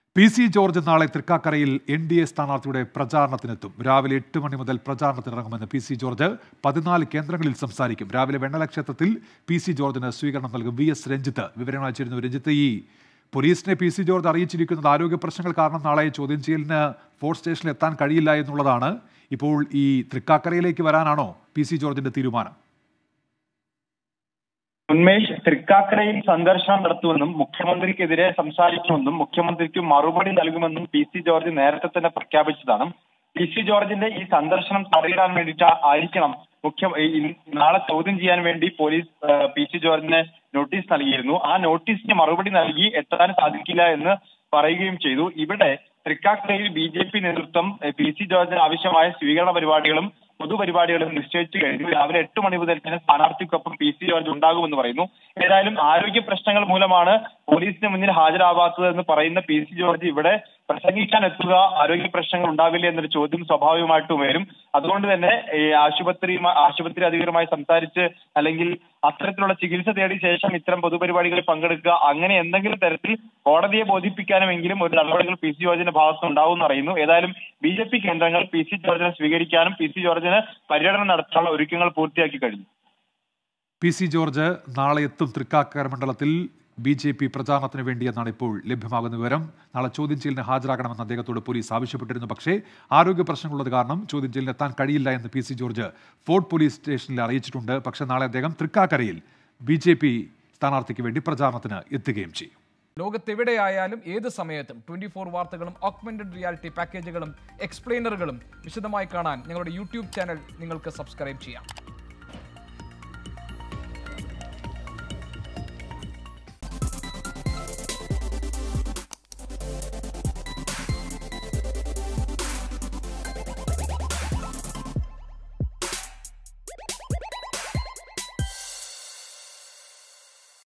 P C George നാളെ തൃക്കാക്കരയിൽ N D A സ്ഥാനാർത്ഥിയുടെ പ്രചാരണത്തിനെത്തും രാവിലെ എട്ട് മണി മുതൽ പ്രചാരണത്തിനിറങ്ങുമെന്ന് പി സി ജോർജ് പതിനാല് കേന്ദ്രങ്ങളിൽ സംസാരിക്കും രാവിലെ വെണ്ണല ക്ഷേത്രത്തിൽ പി സി ജോർജിന് സ്വീകരണം നൽകും വി എസ് രഞ്ജിത്ത് വിവരം അയച്ചിരുന്നു രഞ്ജിത്ത് ഈ പോലീസിനെ പി സി ജോർജ് അറിയിച്ചിരിക്കുന്നത് ആരോഗ്യ പ്രശ്നങ്ങൾ കാരണം നാളെ ചോദ്യം ചെയ്യലിന് ഫോർട്ട് സ്റ്റേഷനിൽ എത്താൻ കഴിയില്ല എന്നുള്ളതാണ് ഇപ്പോൾ ഈ തൃക്കാക്കരയിലേക്ക് വരാനാണോ പി സി ജോർജിന്റെ തീരുമാനം ഉന്മേഷ് തൃക്കാക്കരയിൽ സന്ദർശനം നടത്തുമെന്നും മുഖ്യമന്ത്രിക്കെതിരെ സംസാരിക്കുമെന്നും മുഖ്യമന്ത്രിക്ക് മറുപടി നൽകുമെന്നും പി സി ജോർജ് നേരത്തെ തന്നെ പ്രഖ്യാപിച്ചതാണ് പി സി ജോർജിന്റെ ഈ സന്ദർശനം തടയിടാൻ വേണ്ടിയിട്ട് ആയിരിക്കണം മുഖ്യ ഈ നാളെ ചോദ്യം ചെയ്യാൻ വേണ്ടി പോലീസ് ഏഹ്, പി സി ജോർജിന് നോട്ടീസ് നൽകിയിരുന്നു ആ നോട്ടീസിന് മറുപടി നൽകി എത്താൻ സാധിക്കില്ല എന്ന് പറയുകയും ചെയ്തു ഇവിടെ തൃക്കാക്കരയിൽ ബി ജെ പി നേതൃത്വം ഏഹ്, പി സി ജോർജിന് ആവശ്യമായ സ്വീകരണ പരിപാടികളും പൊതുപരിപാടികളും നിശ്ചയിച്ചു കഴിഞ്ഞു രാവിലെ എട്ട് മണി മുതൽ തന്നെ സ്ഥാനാർത്ഥിക്കൊപ്പം പി സി ജോർജ് ഉണ്ടാകുമെന്ന് പറയുന്നു ഏതായാലും ആരോഗ്യ പ്രശ്നങ്ങൾ മൂലമാണ് പോലീസിന് മുന്നിൽ ഹാജരാവാത്തത് എന്ന് പറയുന്ന പി സി ജോർജ് ഇവിടെ പ്രസംഗിക്കാൻ എത്തുക ആരോഗ്യ പ്രശ്നങ്ങൾ ഉണ്ടാവില്ല എന്നൊരു ചോദ്യം സ്വാഭാവികമായിട്ടും വരും അതുകൊണ്ട് തന്നെ ഈ ആശുപത്രി ആശുപത്രി അധികൃതരുമായി സംസാരിച്ച് അല്ലെങ്കിൽ അത്തരത്തിലുള്ള ചികിത്സ തേടിയ ശേഷം ഇത്തരം പൊതുപരിപാടികളിൽ പങ്കെടുക്കുക അങ്ങനെ എന്തെങ്കിലും തരത്തിൽ കോടതിയെ ബോധിപ്പിക്കാനുമെങ്കിലും ഒരു നടപടികൾ പി സി ജോർജിന്റെ ഭാഗത്ത് ഉണ്ടാവും എന്ന് അറിയുന്നു ഏതായാലും ബി ജെ പി കേന്ദ്രങ്ങൾ പി സി ജോർജിനെ സ്വീകരിക്കാനും പി സി ജോർജിന് പര്യടനം നടത്താനുള്ള ഒരുക്കങ്ങൾ പൂർത്തിയാക്കി കഴിഞ്ഞു പി സി ജോർജ് നാളെ എത്തും തൃക്കാക്കര മണ്ഡലത്തിൽ ബി ജെ പി പ്രചാരണത്തിന് വേണ്ടിയെന്നാണ് ഇപ്പോൾ ലഭ്യമാകുന്ന വിവരം നാളെ ചോദ്യം ചെയ്യലിന് ഹാജരാകണമെന്ന് അദ്ദേഹത്തോട് പോലീസ് ആവശ്യപ്പെട്ടിരുന്നു പക്ഷേ ആരോഗ്യ പ്രശ്നങ്ങളുള്ളത് കാരണം ചോദ്യം ചെയ്യലിന് എത്താൻ കഴിയില്ല എന്ന് പി സി ജോർജ് ഫോർട്ട് പോലീസ് സ്റ്റേഷനിൽ അറിയിച്ചിട്ടുണ്ട് പക്ഷേ നാളെ അദ്ദേഹം തൃക്കാക്കരയിൽ ബി ജെ പി സ്ഥാനാർത്ഥിക്ക് വേണ്ടി പ്രചാരണത്തിന് എത്തുകയും ചെയ്യും ലോകത്തെവിടെയായാലും ഏത് സമയത്തും ട്വന്റി ഫോർ വാർത്തകളും ഓഗ്മെന്റഡ് റിയാലിറ്റി പാക്കേജുകളും എക്സ്പ്ലെയിനറുകളും വിശദമായി കാണാൻ ഞങ്ങളുടെ യൂട്യൂബ് ചാനൽ നിങ്ങൾക്ക് സബ്സ്ക്രൈബ് ചെയ്യാം